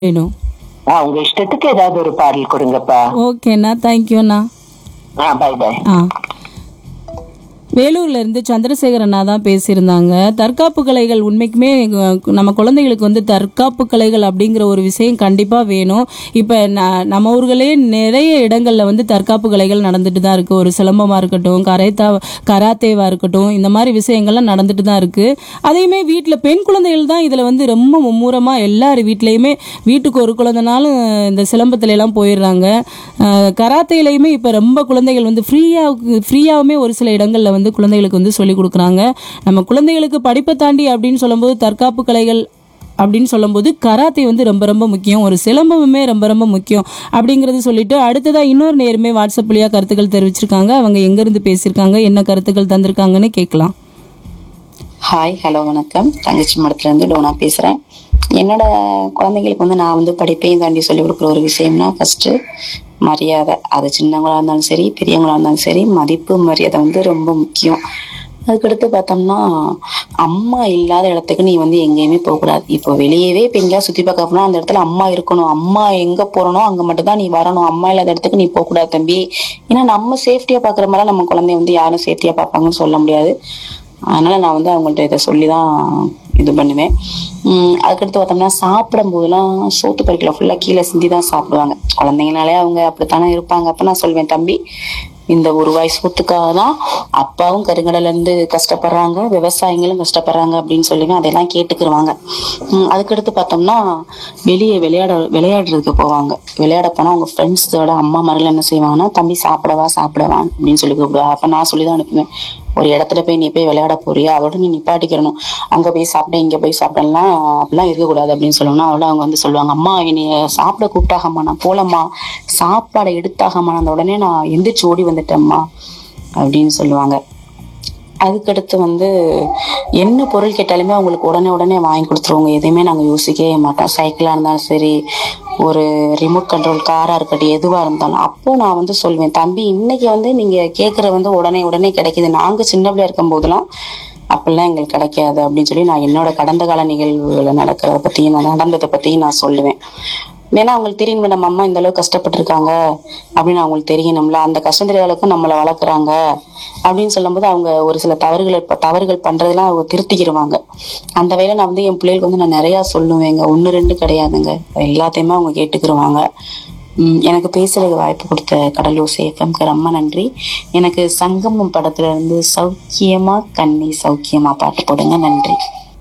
வேணும் ஆ உங்க இஷ்டத்துக்கு ஏதாவது ஒரு பாடல் கொடுங்கப்பா ஓகேண்ணா தேங்க்யூண்ணா ஆ பை பை ஆ வேலூர்ல இருந்து சந்திரசேகர் அண்ணா தான் பேசியிருந்தாங்க தற்காப்பு கலைகள் உண்மைக்குமே அஹ், நம்ம குழந்தைகளுக்கு வந்து தற்காப்பு கலைகள் அப்படிங்கிற ஒரு விஷயம் கண்டிப்பா வேணும் இப்ப ந- நம்ம ஊர்களே நிறைய இடங்கள்ல வந்து தற்காப்பு கலைகள் நடந்துட்டு தான் இருக்கு ஒரு சிலம்பமா இருக்கட்டும் கரைத்தா கராத்தேவா இருக்கட்டும் இந்த மாதிரி விஷயங்கள்லாம் நடந்துட்டு தான் இருக்கு அதையுமே வீட்டுல பெண் குழந்தைகள் தான் இதுல வந்து ரொம்ப மும்முரமா எல்லார் வீட்லயுமே வீட்டுக்கு ஒரு குழந்தைனாலும் இந்த சிலம்பத்துல எல்லாம் போயிடுறாங்க அஹ், கராத்தேலையுமே இப்ப ரொம்ப குழந்தைகள் வந்து ஃப்ரீயா ஃப்ரீயாவுமே ஒரு சில இடங்கள்ல வந்து குழந்தைகளுக்கு வந்து சொல்லி கொடுக்குறாங்க நம்ம குழந்தைகளுக்கு படிப்பை தாண்டி அப்படின்னு சொல்லும்போது தற்காப்பு கலைகள் அப்படின்னு சொல்லும்போது கராத்தே வந்து ரொம்ப ரொம்ப முக்கியம் ஒரு சிலம்பமுமே ரொம்ப ரொம்ப முக்கியம் அப்படிங்கறது சொல்லிட்டு அடுத்ததா இன்னொரு நேருமே வாட்ஸ்அப் வழியா கருத்துக்கள் தெரிவிச்சிருக்காங்க அவங்க எங்க இருந்து பேசியிருக்காங்க என்ன கருத்துக்கள் தந்திருக்காங்கன்னு கேட்கலாம் ஹாய் ஹலோ வணக்கம் தங்கச்சி மடத்துலேருந்து டோனா பேசுகிறேன் என்னோட குழந்தைங்களுக்கு வந்து நான் வந்து படிப்பையும் தாண்டி சொல்லிக் கொடுக்குற ஒரு விஷயம்னா ஃபஸ்ட்டு மரியாதை அது சின்னவங்களா இருந்தாலும் சரி பெரியவங்களா இருந்தாலும் சரி மதிப்பு மரியாதை வந்து ரொம்ப முக்கியம் அதுக்கடுத்து பார்த்தோம்னா அம்மா இல்லாத இடத்துக்கு நீ வந்து எங்கேயுமே போகக்கூடாது இப்போ வெளியவே இப்போ எங்கேயா சுற்றி பார்க்க போனா அந்த இடத்துல அம்மா இருக்கணும் அம்மா எங்கே போகிறனோ அங்கே மட்டும் தான் நீ வரணும் அம்மா இல்லாத இடத்துக்கு நீ போகக்கூடாது தம்பி ஏன்னா நம்ம சேஃப்டியாக பார்க்குற மாதிரிலாம் நம்ம குழந்தைய வந்து யாரும் சேஃப்டியாக பார்ப்பாங்கன்னு சொல்ல முடியாது அதனால நான் வந்து அவங்கள்ட்ட இதை சொல்லி தான் இது பண்ணுவேன் உம் அதுக்கடுத்து பார்த்தோம்னா சாப்பிடும் போதெல்லாம் சோத்து பறிக்கல ஃபுல்லாக கீழே சிந்தி தான் சாப்பிடுவாங்க குழந்தைங்கனாலே அவங்க அப்படித்தானே இருப்பாங்க அப்போ நான் சொல்வேன் தம்பி இந்த ஒரு வாய் சோத்துக்காக தான் அப்பாவும் கருங்கடல இருந்து கஷ்டப்படுறாங்க விவசாயிகளும் கஷ்டப்படுறாங்க அப்படின்னு சொல்லுவேன் அதெல்லாம் கேட்டுக்கிருவாங்க உம் அதுக்கடுத்து பார்த்தோம்னா வெளியே விளையாட விளையாடுறதுக்கு போவாங்க விளையாட போனால் அவங்க ஃப்ரெண்ட்ஸோட அம்மா மரல என்ன செய்வாங்கன்னா தம்பி சாப்பிடவா சாப்பிடவா அப்படின்னு சொல்லி கூப்பிடுவா அப்போ நான் சொல்லி தான் அனுப்புவேன் ஒரு இடத்துல போய் நீ போய் விளையாட போறியா அதோட நீ நிப்பாட்டிக்கிறணும் அங்க போய் சாப்பிட இங்க போய் சாப்பிடலாம் அப்படிலாம் இருக்கக்கூடாது அப்படின்னு சொல்லணும்னா அவள அவங்க வந்து சொல்லுவாங்க அம்மா என்னைய சாப்பிட கூப்பிட்டாகம்மா நான் போலம்மா சாப்பாடை எடுத்தாகம்மா அந்த உடனே நான் எந்திரிச்சு ஓடி வந்துட்டேம்மா அப்படின்னு சொல்லுவாங்க அதுக்கடுத்து வந்து என்ன பொருள் கேட்டாலுமே அவங்களுக்கு உடனே உடனே வாங்கி கொடுத்துருவோங்க எதையுமே நாங்கள் யோசிக்கவே மாட்டோம் சைக்கிளாக இருந்தாலும் சரி ஒரு ரிமோட் கண்ட்ரோல் காராக இருக்கட்டும் எதுவாக இருந்தாலும் அப்போ நான் வந்து சொல்வேன் தம்பி இன்னைக்கு வந்து நீங்கள் கேட்குற வந்து உடனே உடனே கிடைக்குது நாங்கள் சின்ன பிள்ளையா இருக்கும் போதெல்லாம் அப்படிலாம் எங்களுக்கு கிடைக்காது அப்படின்னு சொல்லி நான் என்னோட கடந்த கால நிகழ்வுகளை நடக்கிறத பற்றியும் நான் நடந்ததை பற்றியும் நான் சொல்லுவேன் ஏன்னா அவங்களுக்கு தெரியும் நம்ம அம்மா இந்த அளவுக்கு கஷ்டப்பட்டிருக்காங்க அப்படின்னு அவங்களுக்கு தெரியணும்ல அந்த கஷ்டம் தெரியாத அளவுக்கு நம்மளை வளர்க்குறாங்க அப்படின்னு சொல்லும்போது அவங்க ஒரு சில தவறுகளை இப்ப தவறுகள் பண்றதெல்லாம் அவங்க திருத்திக்கிடுவாங்க அந்த வகையில நான் வந்து என் பிள்ளைகளுக்கு வந்து நான் நிறைய சொல்லுவேங்க ஒன்று ரெண்டு கிடையாதுங்க எல்லாத்தையுமே அவங்க கேட்டுக்கிருவாங்க உம் எனக்கு பேசுறதுக்கு வாய்ப்பு கொடுத்த கடலூர் சேஃபம்க்கு ரொம்ப நன்றி எனக்கு சங்கமம் படத்துல இருந்து சௌக்கியமா கண்ணி சௌக்கியமா பாட்டு போடுங்க நன்றி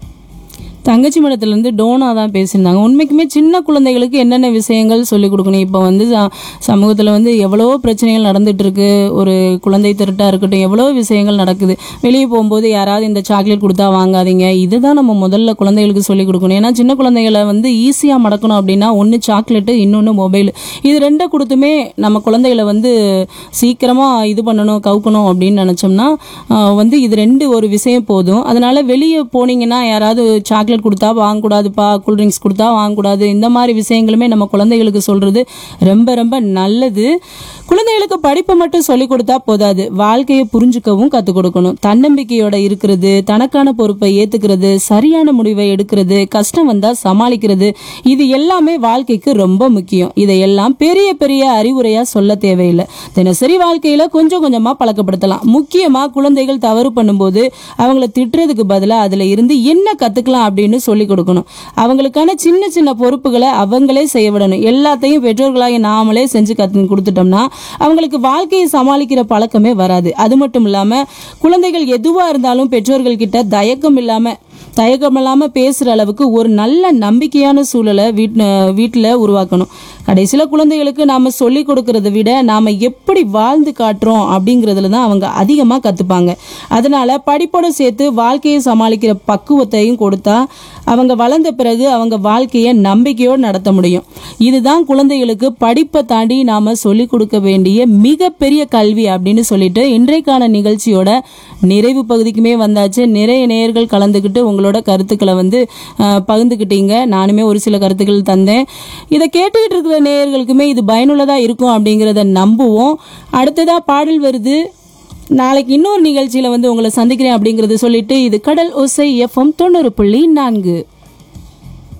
தங்கச்சி மடத்துல இருந்து டோனா தான் பேசியிருந்தாங்க உண்மைக்குமே சின்ன குழந்தைகளுக்கு என்னென்ன விஷயங்கள் சொல்லிக் கொடுக்கணும் இப்போ வந்து ச- சமூகத்துல வந்து எவ்வளவோ பிரச்சனைகள் நடந்துட்டு இருக்கு ஒரு குழந்தை திருட்டா இருக்கட்டும் எவ்வளவோ விஷயங்கள் நடக்குது வெளியே போகும்போது யாராவது இந்த சாக்லேட் கொடுத்தா வாங்காதீங்க இதுதான் நம்ம முதல்ல குழந்தைகளுக்கு சொல்லிக் கொடுக்கணும் ஏன்னா சின்ன குழந்தைகளை வந்து ஈஸியா மடக்கணும் அப்படின்னா ஒன்று சாக்லேட்டு இன்னொன்று மொபைல் இது ரெண்டை கொடுத்துமே நம்ம குழந்தைகளை வந்து சீக்கிரமா இது பண்ணணும் கவுக்கணும் அப்படின்னு நினைச்சோம்னா ஆஹ் வந்து இது ரெண்டு ஒரு விஷயம் போதும் அதனால வெளியே போனீங்கன்னா யாராவது சாக்லேட் கொடுத்தா வாங்கக்கூடாதுப்பா கூல்ட்ரிங்க்ஸ் கொடுத்தா வாங்கக்கூடாது இந்த மாதிரி விஷயங்களுமே நம்ம குழந்தைகளுக்கு சொல்றது ரொம்ப ரொம்ப நல்லது குழந்தைகளுக்கு படிப்பை மட்டும் சொல்லிக் கொடுத்தா போதாது வாழ்க்கையை புரிஞ்சுக்கவும் கற்றுக் கொடுக்கணும் தன்னம்பிக்கையோட இருக்கிறது தனக்கான பொறுப்பை ஏத்துக்கிறது சரியான முடிவை எடுக்கிறது கஷ்டம் வந்தா சமாளிக்கிறது இது எல்லாமே வாழ்க்கைக்கு ரொம்ப முக்கியம் இதையெல்லாம் பெரிய பெரிய அறிவுரையா சொல்ல தேவையில்லை தினசரி வாழ்க்கையில கொஞ்சம் கொஞ்சமா பழக்கப்படுத்தலாம் முக்கியமா குழந்தைகள் தவறு பண்ணும்போது அவங்கள திட்டுறதுக்கு பதிலா அதுல இருந்து என்ன கத்துக்கலாம் அப்படின்னு சொல்லி கொடுக்கணும் அவங்களுக்கான சின்ன சின்ன பொறுப்புகளை அவங்களே செய்ய விடணும் எல்லாத்தையும் பெற்றோர்களாகி நாமளே செஞ்சு கத்து கொடுத்துட்டோம்னா அவங்களுக்கு வாழ்க்கையை சமாளிக்கிற பழக்கமே வராது அது மட்டும் இல்லாம குழந்தைகள் எதுவா இருந்தாலும் பெற்றோர்கள் கிட்ட தயக்கம் இல்லாம தயக்கம் இல்லாம பேசுற அளவுக்கு ஒரு நல்ல நம்பிக்கையான சூழலை வீட் வீட்டுல உருவாக்கணும் கடைசியில குழந்தைகளுக்கு நாம சொல்லி கொடுக்கறத விட நாம எப்படி வாழ்ந்து காட்டுறோம் அப்படிங்கறதுல தான் அவங்க அதிகமா கத்துப்பாங்க அதனால படிப்போட சேர்த்து வாழ்க்கையை சமாளிக்கிற பக்குவத்தையும் கொடுத்தா அவங்க வளர்ந்த பிறகு அவங்க வாழ்க்கையை நம்பிக்கையோடு நடத்த முடியும் இதுதான் குழந்தைகளுக்கு படிப்பை தாண்டி நாம சொல்லி கொடுக்க வேண்டிய மிகப்பெரிய கல்வி அப்படின்னு சொல்லிட்டு இன்றைக்கான நிகழ்ச்சியோட நிறைவு பகுதிக்குமே வந்தாச்சு நிறைய நேயர்கள் கலந்துக்கிட்டு உங்களோட கருத்துக்களை வந்து அஹ், பகிர்ந்துக்கிட்டீங்க நானுமே ஒரு சில கருத்துக்கள் தந்தேன் இதை கேட்டுக்கிட்டு இருக்கிற நேயர்களுக்குமே இது பயனுள்ளதா இருக்கும் அப்படிங்கிறத நம்புவோம் அடுத்ததா பாடல் வருது நாளைக்கு இன்னொரு நிகழ்ச்சியில வந்து உங்களை சந்திக்கிறேன் அப்படிங்கறத சொல்லிட்டு இது கடல் ஒசை எஃப்எம் தொண்ணூறு புள்ளி நான்கு